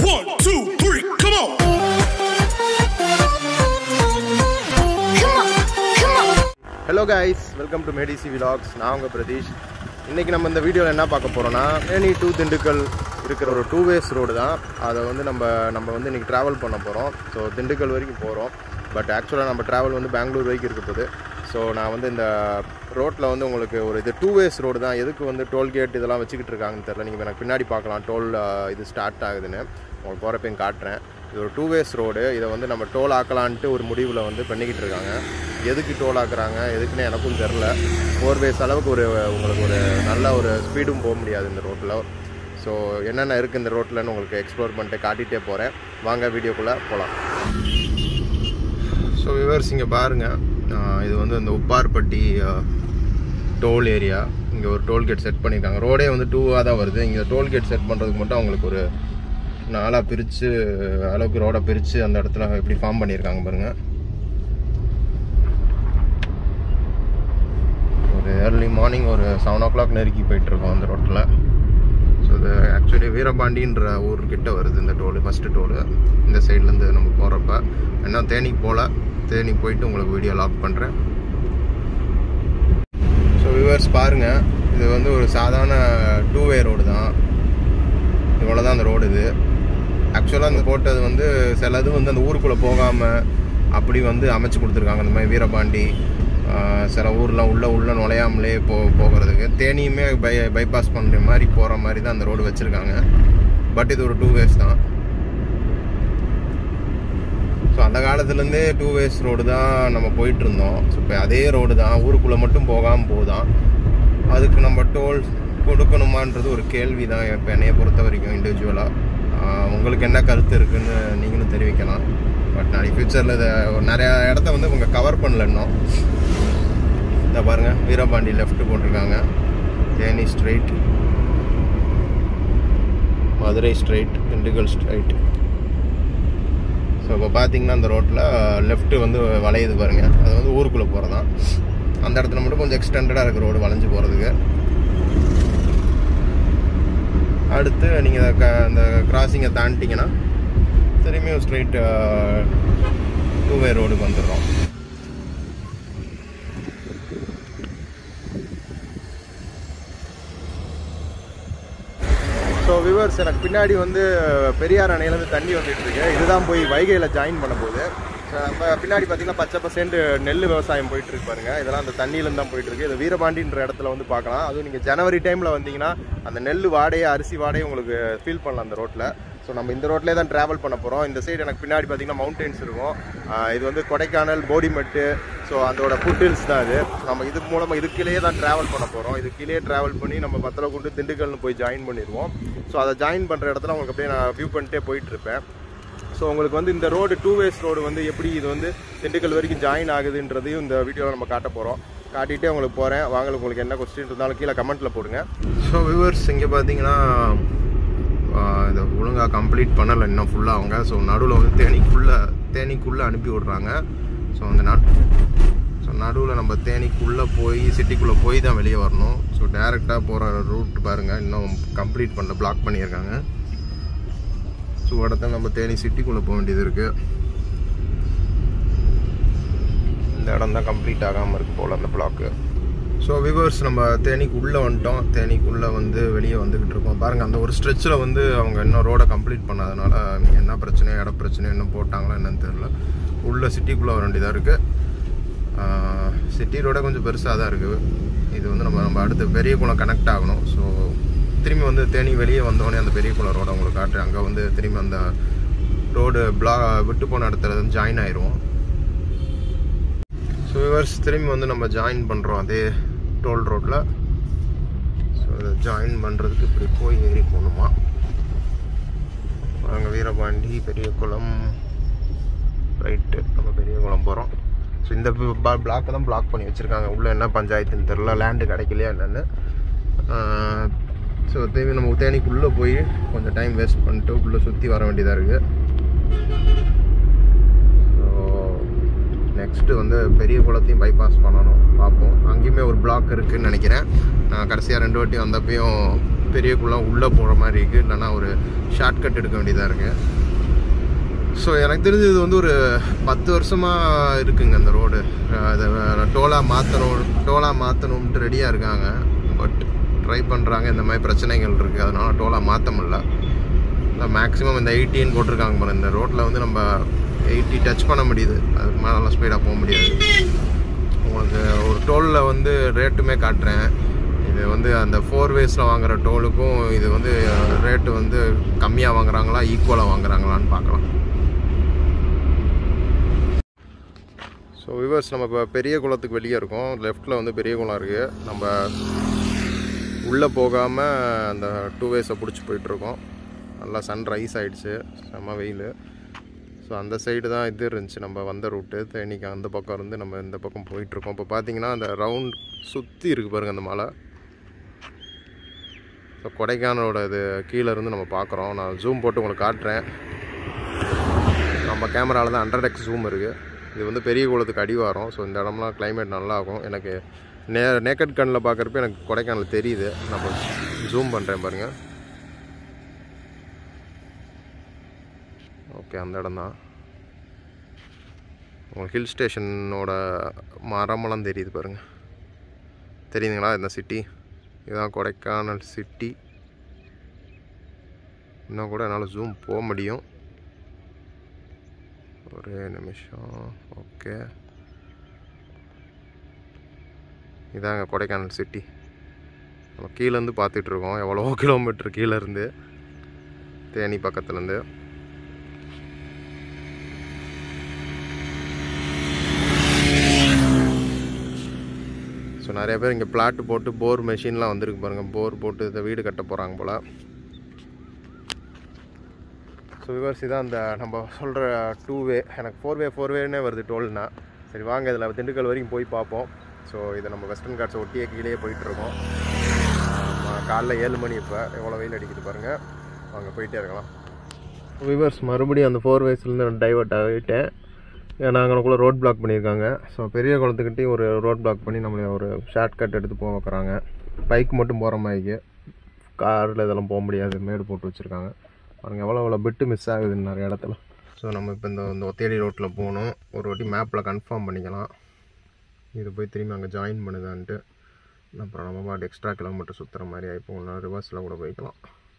One, two, three, come on. Come on, come on. Hello guys welcome to மேடிசி vlogs நான் உங்கள் பிரதீஷ் இன்றைக்கி நம்ம இந்த வீடியோவில் என்ன பார்க்க போகிறோன்னா தேனி டு திண்டுக்கல் இருக்கிற ஒரு டூ வேஸ் ரோடு தான் அதை வந்து நம்ம நம்ம வந்து இன்றைக்கி ட்ராவல் பண்ண போகிறோம் ஸோ திண்டுக்கல் வரைக்கும் போகிறோம் பட் ஆக்சுவலாக நம்ம ட்ராவல் வந்து பெங்களூர் வரைக்கும் இருக்க போகுது ஸோ நான் வந்து இந்த ரோட்டில் வந்து உங்களுக்கு ஒரு இது டூ வேஸ் ரோடு தான் எதுக்கு வந்து டோல்கேட் இதெல்லாம் வச்சுக்கிட்டு இருக்காங்கன்னு தெரில நீங்கள் எனக்கு பின்னாடி பார்க்கலாம் டோல் இது ஸ்டார்ட் ஆகுதுன்னு உங்களுக்கு போகிறப்பையும் காட்டுறேன் இது ஒரு டூ வேஸ் ரோடு இதை வந்து நம்ம டோல் ஆக்கலான்ட்டு ஒரு முடிவில் வந்து பண்ணிக்கிட்டு இருக்காங்க எதுக்கு டோல் ஆக்குறாங்க எதுக்குன்னு எனக்கும் தெரில ஃபோர் வேஸ் அளவுக்கு ஒரு உங்களுக்கு ஒரு நல்ல ஒரு ஸ்பீடும் போக முடியாது இந்த ரோட்டில் ஸோ என்னென்ன இருக்குது இந்த ரோட்டில்னு உங்களுக்கு எக்ஸ்ப்ளோர் பண்ணிட்டு காட்டிகிட்டே போகிறேன் வாங்க வீடியோக்குள்ளே போகலாம் ஸோ விவர்ஸ் இங்கே பாருங்கள் இது வந்து இந்த உப்பார்பட்டி டோல் ஏரியா இங்கே ஒரு டோல்கேட் செட் பண்ணியிருக்காங்க ரோடே வந்து டூவாக தான் வருது இங்கே டோல்கேட் செட் பண்ணுறதுக்கு மட்டும் அவங்களுக்கு ஒரு நாளாக பிரித்து அளவுக்கு ரோடை பிரித்து அந்த இடத்துல எப்படி ஃபார்ம் பண்ணியிருக்காங்க பாருங்கள் ஒரு ஏர்லி மார்னிங் ஒரு செவன் ஓ கிளாக் நெருக்கி போயிட்டுருக்கோம் அந்த ரோட்டில் ஸோ இது ஆக்சுவலி வீரபாண்டின்ற ஊர்கிட்ட வருது இந்த டோலு ஃபஸ்ட்டு டோலு இந்த சைட்லேருந்து நம்ம போகிறப்ப என்ன தேனி போகல தேனி போயிட்டு உங்களுக்கு வீடியோ லாக் பண்ணுறேன் ஸோ வியூவர்ஸ் பாருங்கள் இது வந்து ஒரு சாதாரண டூ வே ரோடு தான் இவ்வளோ தான் அந்த ரோடு இது ஆக்சுவலாக அந்த போட்டது வந்து சிலது வந்து அந்த ஊருக்குள்ளே போகாமல் அப்படி வந்து அமைச்சு கொடுத்துருக்காங்க இந்த மாதிரி வீரபாண்டி ஆஹ் சில ஊர்லாம் உள்ளே உள்ளே நுழையாமலே போ போகிறதுக்கு தேனியுமே பை பைபாஸ் பண்ணுற மாதிரி போகிற மாதிரி தான் அந்த ரோடு வச்சுருக்காங்க பட் இது ஒரு டூ வேஸ் தான் ஸோ அந்த காலத்துலேருந்தே டூ வேஸ் ரோடு தான் நம்ம போயிட்டு இருந்தோம் ஸோ இப்போ அதே ரோடு தான் ஊருக்குள்ளே மட்டும் போகாமல் போகுதான் அதுக்கு நம்ம டோல் கொடுக்கணுமான்றது ஒரு கேள்வி தான் இப்போ என்னைய பொறுத்த வரைக்கும் இண்டிவிஜுவலாக உங்களுக்கு என்ன கருத்து இருக்குன்னு நீங்களும் தெரிவிக்கலாம் பட் நாளைக்கு ஃப்யூச்சரில் இதை நிறையா இடத்த வந்து இவங்க கவர் பண்ணல இன்னும் இந்த பாருங்கள் வீரபாண்டி லெஃப்ட் போட்டிருக்காங்க Theni straight Madurai straight Dindigul straight so இப்போ பார்த்தீங்கன்னா அந்த ரோட்டில் லெஃப்ட்டு வந்து வளையுது பாருங்கள் அது வந்து ஊருக்குள்ளே போகிறதான் அந்த இடத்துல மட்டும் கொஞ்சம் எக்ஸ்டெண்டடாக இருக்குது ரோடு வளைஞ்சு போகிறதுக்கு அடுத்து நீங்கள் க அந்த கிராசிங்கை தாண்டிங்கன்னா திரும்பியும் ஸ்ட்ரைட் டூ வே ரோடுக்கு வந்துடுறோம் ஸோ விவர்ஸ் எனக்கு பின்னாடி வந்து பெரியார் அணையிலேருந்து தண்ணி வந்துட்டு இருக்கு இதுதான் போய் வைகையில் ஜாயின் பண்ண போகுது So, நம்ம பின்னாடி பார்த்தீங்கன்னா பச்சை பசேண்டு நெல் விவசாயம் போயிட்டு இருக்கு பாருங்க இதெல்லாம் அந்த தண்ணியிலேருந்து தான் போயிட்டு இருக்கு இது வீரபாண்டின்ற இடத்துல வந்து பார்க்கலாம் அதுவும் நீங்கள் ஜனவரி டைமில் வந்தீங்கன்னா அந்த நெல் வாடையை அரிசி வாடையை உங்களுக்கு ஃபீல் பண்ணலாம் அந்த ரோட்டில் ஸோ நம்ம இந்த ரோட்லேயே தான் ட்ராவல் பண்ண போகிறோம் இந்த சைடு எனக்கு பின்னாடி பார்த்தீங்கன்னா மவுண்டெயின்ஸ் இருக்கும் ஆஹ் இது வந்து கொடைக்கானல் போடிமெட்டு ஸோ அதோட ஃபுட் ஹில்ஸ் தான் இது நம்ம இது மூலமாக இதுக்கிலேயே தான் ட்ராவல் பண்ண போகிறோம் இதுக்கிலேயே ட்ராவல் பண்ணி நம்ம பத்தலக்குண்டு திண்டுக்கல்னு போய் ஜாயின் பண்ணிடுவோம் ஸோ அதை ஜாயின் பண்ணுற இடத்துல உங்களுக்கு அப்படியே நான் வியூ பண்ணிட்டே போயிட்டு இருப்பேன் ஸோ உங்களுக்கு வந்து இந்த ரோடு டூ வேஸ் ரோடு வந்து எப்படி இது வந்து திண்டுக்கல் வரைக்கும் ஜாயின் ஆகுதுன்றதையும் இந்த வீடியோவில் நம்ம காட்ட போகிறோம் காட்டிகிட்டே உங்களுக்கு போகிறேன் வாங்க உங்களுக்கு என்ன கொஸ்டின் இருந்தாலும் கீழே கமெண்ட்டில் போடுங்க ஸோ வியூவர்ஸ் இங்கே பார்த்தீங்கன்னா இதை ஒழுங்காக கம்ப்ளீட் பண்ணலை இன்னும் ஃபுல்லாக அவங்க ஸோ நடுவில் வந்து தேனிக்குள்ளே தேனிக்குள்ளே அனுப்பி விட்றாங்க ஸோ அந்த நட் ஸோ நடுவில் நம்ம தேனிக்குள்ளே போய் சிட்டிக்குள்ளே போய் தான் வெளியே வரணும் ஸோ டேரெக்டாக போகிற ரூட் பாருங்கள் இன்னும் கம்ப்ளீட் பண்ணல பிளாக் பண்ணியிருக்காங்க ஸோ இடத்துல நம்ம தேனி சிட்டிக்குள்ளே போக வேண்டியது இருக்குது இந்த இடம் தான் கம்ப்ளீட் ஆகாமல் இருக்கு போல் அந்த பிளாக்கு ஸோ விவர்ஸ் நம்ம தேனிக்கு உள்ளே வந்துட்டோம் தேனிக்குள்ளே வந்து வெளியே வந்துக்கிட்டு இருக்கோம் பாருங்கள் அந்த ஒரு ஸ்ட்ரெச்சில் வந்து அவங்க இன்னும் ரோடை கம்ப்ளீட் பண்ணாதனால என்ன பிரச்சனை இட பிரச்சனை என்ன போட்டாங்களா என்னன்னு தெரில உள்ளே சிட்டிக்குள்ளே வர வேண்டியதாக இருக்குது சிட்டி ரோட கொஞ்சம் பெருசாக தான் இருக்குது இது வந்து நம்ம நம்ம அடுத்து பெரிய குளம் கனெக்ட் ஆகணும் ஸோ திரும்பி வந்து தேனி வெளியே வந்தோடனே அந்த பெரிய குளம் ரோட உங்களுக்கு காட்டுறேன் அங்கே வந்து திரும்பி அந்த ரோடு பிளா விட்டு போன இடத்துல வந்து ஜாயின் ஆயிடுவோம் ஸோ விவர்ஸ் திரும்பி வந்து நம்ம ஜாயின் பண்ணுறோம் அதே டோல் ரோட்டில் ஸோ இதை ஜாயின் பண்ணுறதுக்கு இப்படி போய் ஏறி போகணுமா நாங்கள் வீரபாண்டி பெரிய குளம் ரைட்டு நம்ம பெரிய குளம் போகிறோம் ஸோ இந்த பிளாக்கை தான் பிளாக் பண்ணி வச்சுருக்காங்க உள்ளே என்ன பஞ்சாயத்துன்னு தெரில லேண்டு கிடைக்கலையா என்னென்னு ஸோ திரும்பி நம்ம தேனிக்குள்ளே போய் கொஞ்சம் டைம் வேஸ்ட் பண்ணிட்டு உள்ளே சுற்றி வர வேண்டியதாக இருக்குது ஸோ நெக்ஸ்ட்டு வந்து பெரிய குளத்தையும் பைபாஸ் பண்ணணும் பார்ப்போம் அங்கேயுமே ஒரு பிளாக் இருக்குதுன்னு நினைக்கிறேன் நான் கடைசியாக ரெண்டு வாட்டி வந்தப்பையும் பெரிய குளம் உள்ளே போகிற மாதிரி இருக்குது இல்லைன்னா ஒரு ஷார்ட்கட் எடுக்க வேண்டியதாக இருக்குது ஸோ எனக்கு தெரிஞ்சு இது வந்து ஒரு பத்து வருஷமாக இருக்குங்க அந்த ரோடு அதை டோலாக மாற்றணும் டோலாக மாற்றணும்ட்டு ரெடியாக இருக்காங்க பட் ட்ரை பண்ணுறாங்க இந்த மாதிரி பிரச்சனைகள் இருக்குது அதனால டோலாக மாற்ற முடியல மேக்ஸிமம் இந்த எயிட்டின்னு போட்டிருக்காங்க பாருங்க இந்த ரோட்டில் வந்து நம்ம எயிட்டி டச் பண்ண முடியுது அதுக்கு மேலே நல்லா ஸ்பீடாக போக முடியாது உங்களுக்கு ஒரு டோலில் வந்து ரேட்டுமே காட்டுறேன் இது வந்து அந்த ஃபோர் வேஸில் வாங்குற டோலுக்கும் இது வந்து ரேட்டு வந்து கம்மியாக வாங்குறாங்களா ஈக்குவலாக வாங்குறாங்களான்னு பார்க்கலாம் ஸோ விவர்ஸ் நம்ம இப்போ பெரிய குளத்துக்கு வெளியே இருக்கோம் லெஃப்ட்டில் வந்து பெரிய குளம் இருக்குது நம்ம உள்ளே போகாமல் அந்த டூ வேஸை பிடிச்சி போயிட்டுருக்கோம் நல்லா சன் ரைஸ் ஆகிடுச்சு செம்ம வெயில் ஸோ அந்த சைடு தான் இது இருந்துச்சு நம்ம வந்த ரூட்டு தேனிக்கு அந்த பக்கம் இருந்து நம்ம இந்த பக்கம் போயிட்டுருக்கோம் இப்போ பார்த்தீங்கன்னா அந்த ரவுண்ட் சுற்றி இருக்குது பாருங்கள் அந்த மலை ஸோ கொடைக்கானலோட இது கீழே இருந்து நம்ம பார்க்குறோம் நான் ஜூம் போட்டு உங்களுக்கு காட்டுறேன் நம்ம கேமராவில் தான் ஹண்ட்ரட் எக்ஸ் ஜூம் இருக்குது இது வந்து பெரிய குளத்துக்கு அடிவாரம் ஸோ இந்த இடம்லாம் கிளைமேட் நல்லாகும் எனக்கு நே நேக்கட் கண்ணில் பார்க்குறப்ப எனக்கு கொடைக்கானல் தெரியுது நம்ம ஜூம் பண்ணுறேன் பாருங்கள் ஓகே அந்த இடம் தான் உங்களுக்கு ஹில் ஸ்டேஷனோட மரமெல்லாம் தெரியுது பாருங்கள் தெரியுதுங்களா இந்த சிட்டி இதுதான் கொடைக்கானல் சிட்டி இன்னும் கூட என்னால் ஜூம் போக முடியும் ஒரே நிமிஷம் ஓகே இதாங்க கொடைக்கானல் சிட்டி நம்ம கீழேருந்து பார்த்துட்ருக்கோம் எவ்வளோ கிலோமீட்டர் கீழேருந்து தேனி பக்கத்துலேருந்து ஸோ நிறைய பேர் இங்கே பிளாட் போட்டு போர் மெஷின்லாம் வந்திருக்கு பாருங்கள் போர் போட்டு இதை வீடு கட்ட போகிறாங்க போல் ஸோ விவர்ஸ் இதான் அந்த நம்ம சொல்கிற டூ வே எனக்கு ஃபோர் வே ஃபோர் வேனே வருது டோல்னா சரி வாங்க இதில் திண்டுக்கல் வரைக்கும் போய் பார்ப்போம் ஸோ இதை நம்ம வெஸ்டர்ன் காட்ஸை ஒட்டியே கீழே போயிட்டுருக்கோம் காலைல ஏழு மணி இப்போ எவ்வளோ வெயில் அடிக்குது பாருங்கள் வாங்க போயிட்டே இருக்கலாம் விவர்ஸ் மறுபடியும் அந்த ஃபோர் வேஸ்லேருந்து நான் டைவர்ட் ஆகிட்டேன் ஏன்னா அங்கனக்குள்ளே ரோட் பிளாக் பண்ணியிருக்காங்க ஸோ பெரிய குளத்துக்கிட்டே ஒரு ரோட் பிளாக் பண்ணி நம்மளை ஒரு ஷார்ட் கட் எடுத்து போக வைக்கிறாங்க பைக் மட்டும் போகிற மாதிரிக்கு காரில் இதெல்லாம் போக முடியாது மேடு போட்டு வச்சுருக்காங்க பாருங்கள் எவ்வளோ எவ்வளோ பிட்டு மிஸ் ஆகுது நிறைய இடத்துல ஸோ நம்ம இப்போ இந்த இந்த ஒத்தேடி ரோட்டில் போகணும் ஒரு வாட்டி மேப்பில் கன்ஃபார்ம் பண்ணிக்கலாம் இது போய் திரும்பி அங்கே ஜாயின் பண்ணுதான்ட்டு அப்புறம் நம்ம பாட்டு எக்ஸ்ட்ரா கிலோமீட்டர் சுற்றுற மாதிரி ஆகிப்போம் ரிவர்ஸில் கூட போய்க்கலாம்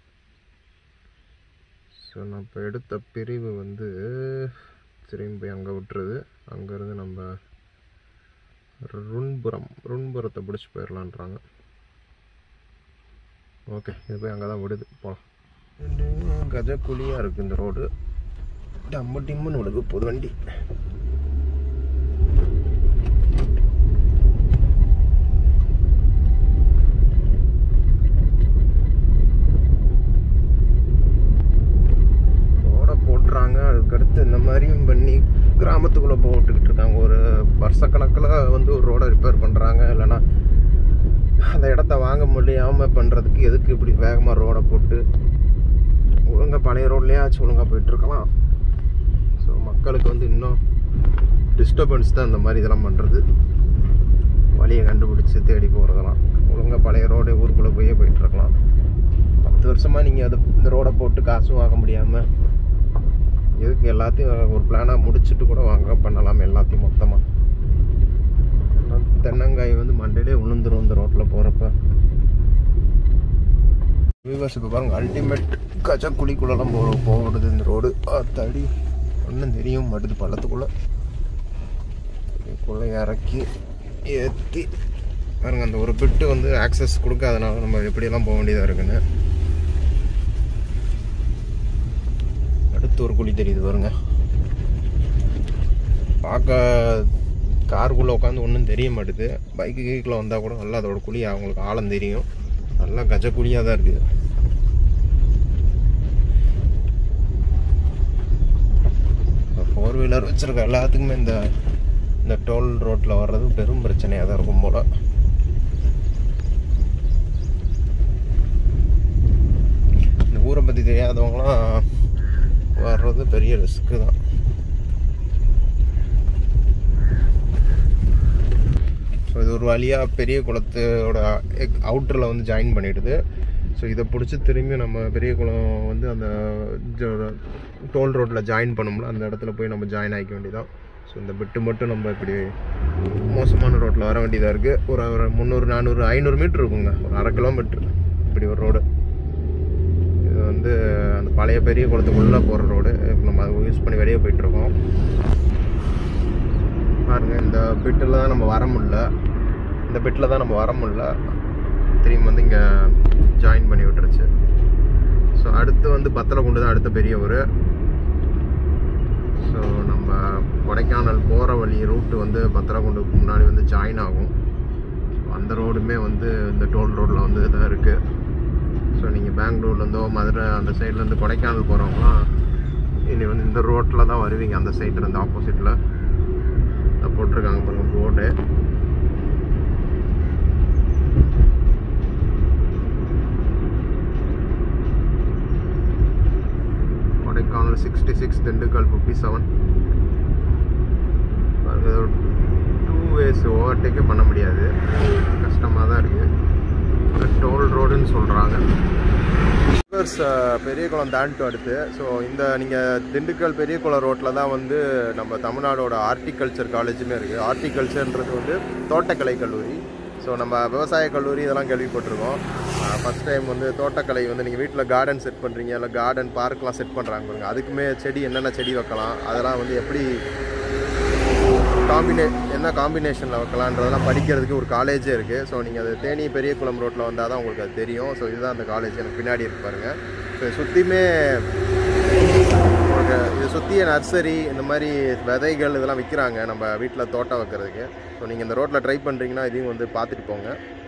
ஸோ நான் இப்போ எடுத்த பிரிவு வந்து திரும்பி போய் அங்கே விட்டுருது அங்கேருந்து நம்ம ருண்புரம் ருண்புரத்தை பிடிச்சி போயிடலான்றாங்க ஓகே இது போய் அங்கே தான் விடுது போகலாம் கஜ குழியாக இருக்குது இந்த ரோடு டம்மு டிம்முன்னு விடுது புது வண்டி ரோடை போட்டுறாங்க அதுக்கடுத்து இந்த மாதிரியும் பண்ணி கிராமத்துக்குள்ளே போட்டுக்கிட்டு இருக்காங்க ஒரு வருஷக்கணக்கில் வந்து ஒரு ரோடை ரிப்பேர் பண்ணுறாங்க இல்லைன்னா அந்த இடத்த வாங்க முடியாமல் பண்ணுறதுக்கு எதுக்கு இப்படி வேகமாக ரோடை போட்டு ஒழுங்காக பழைய ரோட்லேயாச்சும் ஒழுங்காக போயிட்டுருக்கலாம் ஸோ மக்களுக்கு வந்து இன்னும் டிஸ்டர்பன்ஸ் தான் இந்த மாதிரி இதெல்லாம் பண்ணுறது வழியை கண்டுபிடிச்சி தேடி போகிறதெல்லாம் ஒழுங்காக பழைய ரோடு ஊருக்குள்ளே போயே போயிட்டுருக்கலாம் பத்து வருஷமாக நீங்கள் அது இந்த ரோடை போட்டு காசும் வாங்க முடியாமல் எதுக்கு எல்லாத்தையும் ஒரு பிளானாக முடிச்சுட்டு கூட வாங்க பண்ணலாம் எல்லாத்தையும் மொத்தமாக தென்னங்காய் வந்து மண்டையிலே விழுந்துரும் இந்த ரோட்டில் போகிறப்ப வியூவர்ஸ் இப்போ பாருங்க அல்டிமேட் கஜா குழிக்குள்ளெல்லாம் போ போகிறது இந்த ரோடு தடி ஒன்றும் தெரியும் மாட்டுது பள்ளத்துக்குள்ளே இதுக்குள்ளே இறக்கி ஏற்றி பாருங்க அந்த ஒரு பிட்டு வந்து ஆக்சஸ் கொடுக்காதனால நம்ம எப்படியெல்லாம் போக வேண்டியதாக இருக்குன்னு அடுத்து ஒரு குழி தெரியுது பாருங்க பார்க்க காருக்குள்ளே உட்காந்து ஒன்றும் தெரிய மாட்டுது பைக்கு கீக்கில் வந்தால் கூட நல்லா அதோட குழி அவங்களுக்கு ஆழம் தெரியும் நல்லா கஜ குழியாக தான் இருக்குது ஃபோர் வீலர் வச்சுருக்க எல்லாத்துக்குமே இந்த இந்த டோல் ரோட்டில் வர்றது பெரும் பிரச்சனையாக தான் இருக்கும் போல் இந்த ஊரை பற்றி தெரியாதவங்களாம் வர்றது பெரிய ரிஸ்க்கு தான் ஸோ இது ஒரு வழியாக பெரிய குளத்தோட அவுட்டரில் வந்து ஜாயின் பண்ணிடுது ஸோ இதை பிடிச்சி திரும்பி நம்ம பெரிய குளம் வந்து அந்த டோல் ரோட்டில் ஜாயின் பண்ணும்ல அந்த இடத்துல போய் நம்ம ஜாயின் ஆகிக்க வேண்டியதான் ஸோ இந்த பிட்டு மட்டும் நம்ம இப்படி மோசமான ரோட்டில் வர வேண்டியதாக இருக்குது ஒரு ஒரு முந்நூறு நானூறு ஐநூறு மீட்ரு இருக்குங்க ஒரு அரை கிலோமீட்ரு இப்படி ஒரு ரோடு இது வந்து அந்த பழைய பெரிய குளத்துக்குள்ளே போகிற ரோடு இப்போ நம்ம அதை யூஸ் பண்ணி வெளியே போயிட்டுருக்கோம் பாருங்க இந்த பிட்டில் தான் நம்ம வர முடியல இந்த பிட்டில் தான் நம்ம வர முடியல திரும்பி வந்து இங்கே ஜாயின் பண்ணி விட்டுருச்சு ஸோ அடுத்து வந்து பத்தலகுண்டு தான் அடுத்த பெரிய ஊர் ஸோ நம்ம கொடைக்கானல் போகிற வழி ரூட்டு வந்து பத்தலகுண்டுக்கு முன்னாடி வந்து ஜாயின் ஆகும் ஸோ அந்த ரோடுமே வந்து இந்த டோல் ரோட்டில் வந்து தான் இருக்குது ஸோ நீங்கள் பெங்களூர்லேருந்தோ மதுரை அந்த சைட்லேருந்து கொடைக்கானல் போகிறவங்களாம் இனி வந்து இந்த ரோட்டில் தான் வருவீங்க அந்த சைட்லேருந்து ஆப்போசிட்டில் போட்டிருக்காங்க பாருங்க board Kodaikanal sixty six Dindigul fifty seven two ways ஓவர்டேக்கே பண்ண முடியாது கஷ்டமாக தான் இருக்குது டோல் ரோடுன்னு சொல்கிறாங்க பெரிய குளம் தாண்டிட்டு அடுத்து ஸோ இந்த நீங்கள் திண்டுக்கல் பெரிய குளம் ரோட்டில் தான் வந்து நம்ம தமிழ்நாடோட ஹார்டிகல்ச்சர் காலேஜுமே இருக்குது ஹார்டிகல்ச்சர்ன்றது வந்து தோட்டக்கலை கல்லூரி ஸோ நம்ம விவசாய கல்லூரி இதெல்லாம் கேள்விப்பட்டிருக்கோம் ஃபஸ்ட் டைம் வந்து தோட்டக்கலை வந்து நீங்கள் வீட்டில் கார்டன் செட் பண்ணுறீங்க இல்லை கார்டன் பார்க்லாம் செட் பண்ணுறாங்க பாருங்க அதுக்குமே செடி என்னென்ன செடி வைக்கலாம் அதெல்லாம் வந்து எப்படி காம்பினே என்ன காம்பினேஷனில் வைக்கலான்றதெல்லாம் படிக்கிறதுக்கு ஒரு காலேஜே இருக்குது ஸோ நீங்கள் அது தேனி பெரிய குளம் ரோட்டில் வந்தால் தான் உங்களுக்கு அது தெரியும் ஸோ இதுதான் அந்த காலேஜ் எனக்கு பின்னாடி இருக்கு பாருங்க ஸோ சுற்றியுமே உங்களுக்கு இது சுற்றிய நர்சரி இந்த மாதிரி விதைகள் இதெல்லாம் விற்கிறாங்க நம்ம வீட்டில் தோட்டம் வைக்கிறதுக்கு ஸோ நீங்கள் இந்த ரோட்டில் ட்ரை பண்ணுறீங்கன்னா இதையும் வந்து பார்த்துட்டு போங்க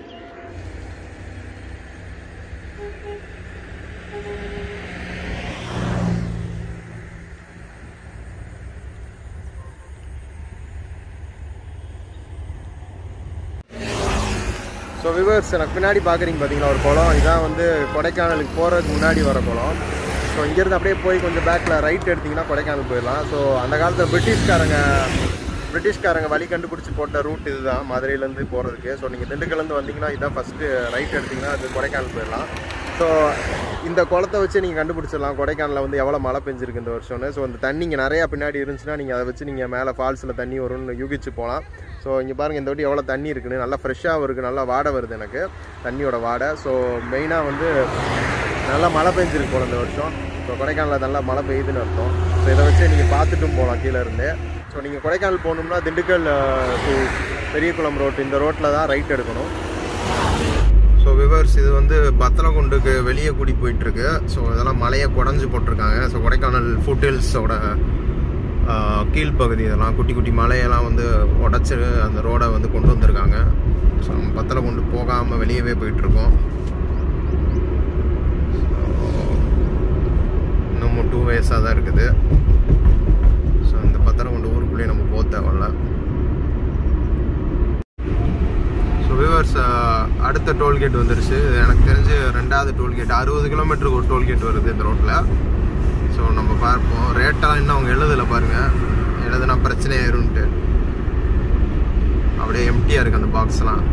ஸோ விவர்ஸ் எனக்கு பின்னாடி பார்க்குறீங்க பார்த்தீங்களா ஒரு குளம் இதான் வந்து கொடைக்கானலுக்கு போகிறதுக்கு முன்னாடி வர குளம் ஸோ இங்கேருந்து அப்படியே போய் கொஞ்சம் பேக்கில் ரைட் எடுத்திங்கன்னா கொடைக்கானல் போயிடலாம் ஸோ அந்த காலத்தில் பிரிட்டிஷ்காரங்க பிரிட்டிஷ்காரங்க வழி கண்டுபிடிச்சி போட்ட ரூட் இதுதான் மதுரையிலேருந்து போகிறதுக்கு ஸோ நீங்கள் திண்டுக்கல்லேருந்து வந்தீங்கன்னா இதான் ஃபஸ்ட்டு ரைட் எடுத்திங்கன்னா அது கொடைக்கானல் போயிடலாம் ஸோ இந்த குளத்தை வச்சு நீங்கள் கண்டுபிடிச்சிடலாம் கொடைக்கானலில் வந்து எவ்வளோ மழை பெஞ்சிருக்கு இந்த வருஷம்னு ஸோ அந்த தண்ணி இங்கே நிறையா பின்னாடி இருந்துச்சுன்னா நீங்கள் அதை வச்சு நீங்கள் மேலே ஃபால்ஸில் தண்ணி வரும்னு யூகிச்சு போகலாம் ஸோ இங்கே பாருங்கள் இந்த வாட்டி எவ்வளோ தண்ணி இருக்குன்னு நல்லா ஃப்ரெஷ்ஷாகவும் இருக்குது நல்லா வாடை வருது எனக்கு தண்ணியோட வாடை ஸோ மெயினாக வந்து நல்லா மழை பெஞ்சிருக்கு போல இந்த வருஷம் ஸோ கொடைக்கானலில் நல்லா மழை பெய்யுதுன்னு அர்த்தம் ஸோ இதை வச்சு நீங்கள் பார்த்துட்டும் போகலாம் கீழே இருந்து ஸோ நீங்கள் கொடைக்கானல் போகணும்னா திண்டுக்கல் டு பெரியகுளம் ரோட் இந்த ரோட்டில் தான் ரைட் எடுக்கணும் ஸோ விவர்ஸ் இது வந்து பத்தலகுண்டுக்கு வெளியே கூடி போயிட்டுருக்கு ஸோ இதெல்லாம் மலையை குடஞ்சி போட்டிருக்காங்க ஸோ கொடைக்கானல் ஃபுட்ஹில்ஸோட கீழ்ப்பகுதி இதெல்லாம் குட்டி குட்டி மலையெல்லாம் வந்து உடச்சி அந்த ரோடை வந்து கொண்டு வந்திருக்காங்க ஸோ நம்ம பத்தலகுண்டு போகாமல் வெளியவே போயிட்டுருக்கோம் இன்னமும் டூ வேஸாக தான் இருக்குது ஸோ இந்த பத்தலகுண்டு ஊருக்குள்ளேயே நம்ம போக தேவையில்ல ஸோ விவர்ஸ் அடுத்த டோல்கேட் வந்துருச்சு இது எனக்கு தெரிஞ்சு ரெண்டாவது டோல்கேட் அறுபது கிலோமீட்டருக்கு ஒரு டோல்கேட் வருது இந்த ரோட்டில் ஸோ நம்ம பார்ப்போம் ரேட்டெல்லாம் இன்னும் அவங்க எழுதலை பாருங்கள் எழுதுனா பிரச்சனை ஆயிரும்ன்ட்டு அப்படியே எம்டியாக இருக்குது அந்த பாக்ஸ்லாம்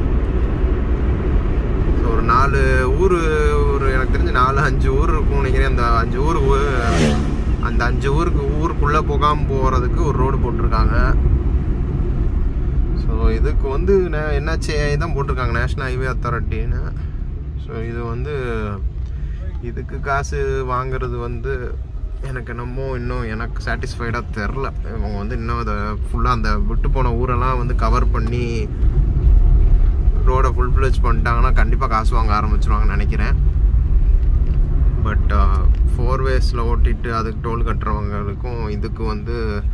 ஸோ ஒரு நாலு ஊர் ஒரு எனக்கு தெரிஞ்சு நாலு அஞ்சு ஊர் இருக்கும் நினைக்கிறேன் அந்த அஞ்சு ஊருக்கு அந்த அஞ்சு ஊருக்கு ஊருக்குள்ளே போகாமல் போகிறதுக்கு ஒரு ரோடு போட்டிருக்காங்க ஸோ இதுக்கு வந்து நே- என்னாச்சு தான் போட்டிருக்காங்க நேஷ்னல் ஹைவே அத்தாரிட்டின்னு ஸோ இது வந்து இதுக்கு காசு வாங்குறது வந்து எனக்கு என்னமோ இன்னும் எனக்கு சாட்டிஸ்ஃபைடாக தெரில இவங்க வந்து இன்னும் அதை ஃபுல்லாக அந்த விட்டு போன ஊரெல்லாம் வந்து கவர் பண்ணி ரோடை ஃபுல் ஃப்ளெஜ் பண்ணிட்டாங்கன்னா கண்டிப்பாக காசு வாங்க ஆரம்பிச்சிருவாங்கன்னு நினைக்கிறேன் பட் ஃபோர் வேஸில் ஓட்டிட்டு அதுக்கு டோல் கட்டுறவங்களுக்கும் இதுக்கு வந்து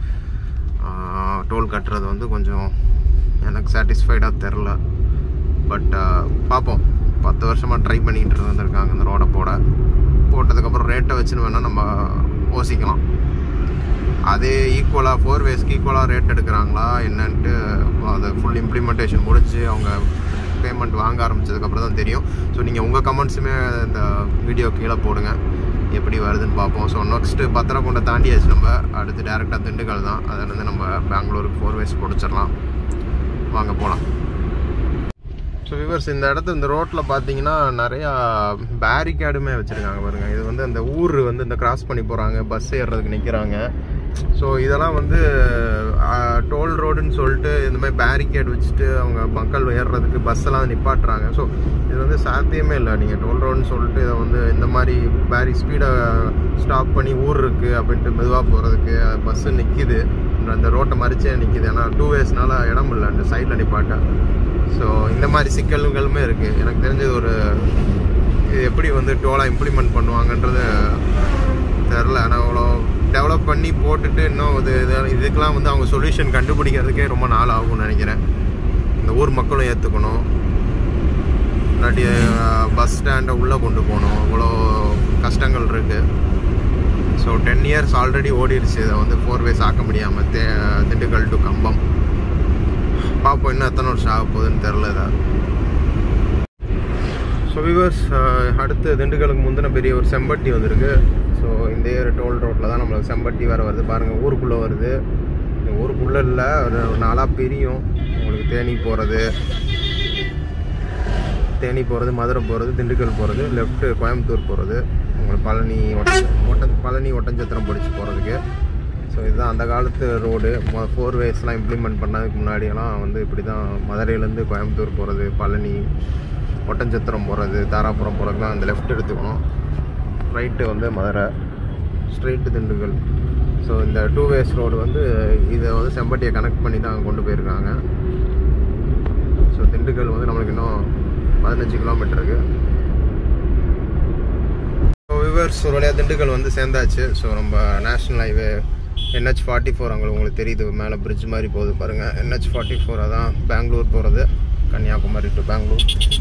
டோல் கட்டுறது வந்து கொஞ்சம் எனக்கு சாட்டிஸ்ஃபைடாக தெரில பட் பார்ப்போம் பத்து வருஷமாக ட்ரை பண்ணிக்கிட்டு இருந்திருக்காங்க இந்த ரோடை போட போட்டதுக்கப்புறம் ரேட்டை வச்சுன்னு வேணால் நம்ம யோசிக்கலாம் அதே ஈக்குவலாக ஃபோர் வேஸ்க்கு ஈக்குவலாக ரேட் எடுக்கிறாங்களா என்னன்ட்டு அது ஃபுல் இம்ப்ளிமெண்டேஷன் முடிஞ்சு அவங்க பேமெண்ட் வாங்க ஆரம்பிச்சதுக்கப்புறம் தான் தெரியும் ஸோ நீங்கள் உங்கள் கமெண்ட்ஸுமே இந்த வீடியோ கீழே போடுங்க எப்படி வருதுன்னு பார்ப்போம் ஸோ நெக்ஸ்ட்டு பத்திரக்கொண்டை தாண்டியாச்சு நம்ம அடுத்து டேரெக்டாக திண்டுக்கல் தான் அதுலேருந்து நம்ம பெங்களூருக்கு ஃபோர் வேஸ் பிடிச்சிடலாம் வாங்க போகலாம் ஸோ விவர்ஸ் இந்த இடத்து இந்த ரோட்டில் பார்த்தீங்கன்னா நிறையா பேரிகேடுமே வச்சுருக்காங்க பாருங்கள் இது வந்து அந்த ஊர் வந்து இந்த கிராஸ் பண்ணி போகிறாங்க பஸ் ஏறுறதுக்கு நிற்கிறாங்க ஸோ இதெல்லாம் வந்து டோல் ரோடுன்னு சொல்லிட்டு இந்த மாதிரி பேரிகேட் வச்சுட்டு அவங்க மக்கள் ஏறுறதுக்கு பஸ் எல்லாம் நிப்பாட்டுறாங்க ஸோ இது வந்து சாத்தியமே இல்லை நீங்கள் டோல் ரோடுன்னு சொல்லிட்டு இதை வந்து இந்த மாதிரி பேரி ஸ்பீடை ஸ்டாப் பண்ணி ஊர் இருக்குது அப்படின்ட்டு மெதுவாக போகிறதுக்கு பஸ்ஸு நிற்கிது அந்த ரோட்டை மறிச்சே நிற்கிது ஏன்னா டூ வேஸ்னால இடம் இல்லை அந்த சைடில் நிப்பாட்ட ஸோ இந்த மாதிரி சிக்கல்களுமே இருக்குது எனக்கு தெரிஞ்சது ஒரு இது எப்படி வந்து டோலாக இம்ப்ளிமெண்ட் பண்ணுவாங்கன்றது தெரில ஆனால் அவ்வளோ டெவலப் பண்ணி போட்டுட்டு இன்னும் இது இது- இதுக்கெலாம் வந்து அவங்க சொல்யூஷன் கண்டுபிடிக்கிறதுக்கே ரொம்ப நாள் ஆகும்னு நினைக்கிறேன் இந்த ஊர் மக்களும் ஏற்றுக்கணும் இல்லாட்டி பஸ் ஸ்டாண்டை உள்ளே கொண்டு போகணும் இவ்வளோ கஷ்டங்கள் இருக்குது ஸோ டென் இயர்ஸ் ஆல்ரெடி ஓடிடுச்சு இதை வந்து ஃபோர் வேஸ் ஆக்க முடியாமல் தே திண்டுக்கல் டு கம்பம் பார்ப்போம் இன்னும் எத்தனை வருஷம் ஆக போகுதுன்னு தெரில இதை ஸோ விவர்ஸ் அடுத்து திண்டுக்கலுக்கு முந்தின பெரிய ஒரு செம்பட்டி வந்திருக்கு ஸோ இந்த ஏர் டோல் ரோட்டில் தான் நம்மளுக்கு செம்பட்டி வேறு வருது பாருங்கள் ஊருக்குள்ளே வருது இந்த ஊருக்குள்ளே இல்லை ஒரு நாளாக பிரியும் உங்களுக்கு தேனி போகிறது தேனி போகிறது மதுரை போகிறது திண்டுக்கல் போகிறது லெஃப்ட்டு கோயம்புத்தூர் போகிறது உங்களுக்கு பழனி ஒட்ட ஒட்ட பழனி ஒட்டஞ்சத்திரம் படிச்சு போகிறதுக்கு ஸோ இதுதான் அந்த காலத்து ரோடு ஃபோர் வேஸ்லாம் இம்ப்ளிமெண்ட் பண்ணதுக்கு முன்னாடியெல்லாம் வந்து இப்படி தான் மதுரையிலேருந்து கோயம்புத்தூர் போகிறது பழனி ஒட்டஞ்சத்திரம் போகிறது தாராபுரம் போகிறதுக்குலாம் அந்த லெஃப்ட் எடுத்துக்கணும் ரைட்டு வந்து மதுரை ஸ்ட்ரெயிட்டு திண்டுக்கல் ஸோ இந்த டூ வேஸ் ரோடு வந்து இதை வந்து செம்பட்டியை கனெக்ட் பண்ணி தான் கொண்டு போயிருக்காங்க ஸோ திண்டுக்கல் வந்து நம்மளுக்கு இன்னும் பதினஞ்சு கிலோமீட்டர் இருக்கு விவர்ஸ் ஒரு வழியாக திண்டுக்கல் வந்து சேர்ந்தாச்சு ஸோ நம்ம national highway NH forty four அங்கே உங்களுக்கு தெரியுது மேலே பிரிட்ஜ் மாதிரி போகுது பாருங்கள் என்ஹெச் ஃபார்ட்டி ஃபோர் அதான் பெங்களூர் போகிறது Kanniyakumari to Bangalore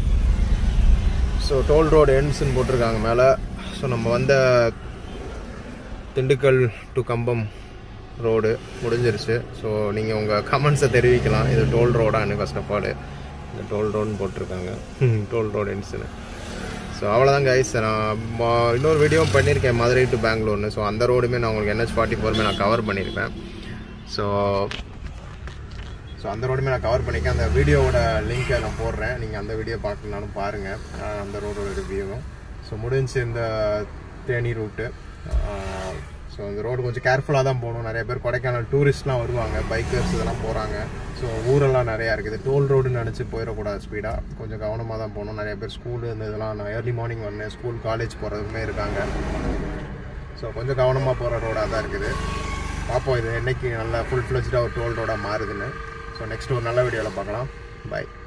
so toll road எண்ட்ஸ்ன்னு போட்டிருக்காங்க மேலே ஸோ நம்ம வந்த திண்டுக்கல் டு கம்பம் ரோடு முடிஞ்சிருச்சு ஸோ நீங்கள் உங்கள் கமெண்ட்ஸை தெரிவிக்கலாம் இது டோல் ரோடான்னு ஃபர்ஸ்ட் ஆஃப் ஆல் இந்த டோல் ரோடுன்னு போட்டிருக்காங்க டோல் ரோடு எண்ட்ஸ்னு ஸோ அவ்வளோதான் கைஸ் நான் ம- இன்னொரு வீடியோவும் பண்ணியிருக்கேன் மதுரை டு பெங்களூர்னு ஸோ அந்த ரோடுமே நான் உங்களுக்கு என்ஹெச் ஃபார்ட்டி ஃபோருமே நான் கவர் பண்ணியிருப்பேன் ஸோ ஸோ அந்த ரோடுமே நான் கவர் பண்ணியிருக்கேன் அந்த வீடியோவோட லிங்க்கை நான் போடுறேன் நீங்கள் அந்த வீடியோ பார்க்கணுன்னாலும் பாருங்கள் ஆஹ் அந்த ரோடோட ரிவ்யூவும் ஸோ முடிஞ்சு இந்த தேனி ரூட்டு ஸோ இந்த ரோடு கொஞ்சம் கேர்ஃபுல்லாக தான் போகணும் நிறைய பேர் கொடைக்கானல் டூரிஸ்ட்லாம் வருவாங்க பைக்கர்ஸ் இதெல்லாம் போகிறாங்க ஸோ ஊரெல்லாம் நிறையா இருக்குது டோல் ரோடுன்னு நினச்சி போயிடக்கூடாது ஸ்பீடாக கொஞ்சம் கவனமாக தான் போகணும் நிறைய பேர் ஸ்கூலு இந்த இதெல்லாம் நான் ஏர்லி மார்னிங் வரேன் ஸ்கூல் காலேஜ் போகிறதுக்குமே இருக்காங்க ஸோ கொஞ்சம் கவனமாக போகிற ரோடாக தான் இருக்குது பார்ப்போம் இது என்னைக்கு நல்லா ஃபுல் ஃப்ளெஜ்டாக ஒரு டோல் ரோடாக மாறுதுன்னு ஸோ நெக்ஸ்ட் ஒரு நல்ல வீடியோவில் பார்க்கலாம் பை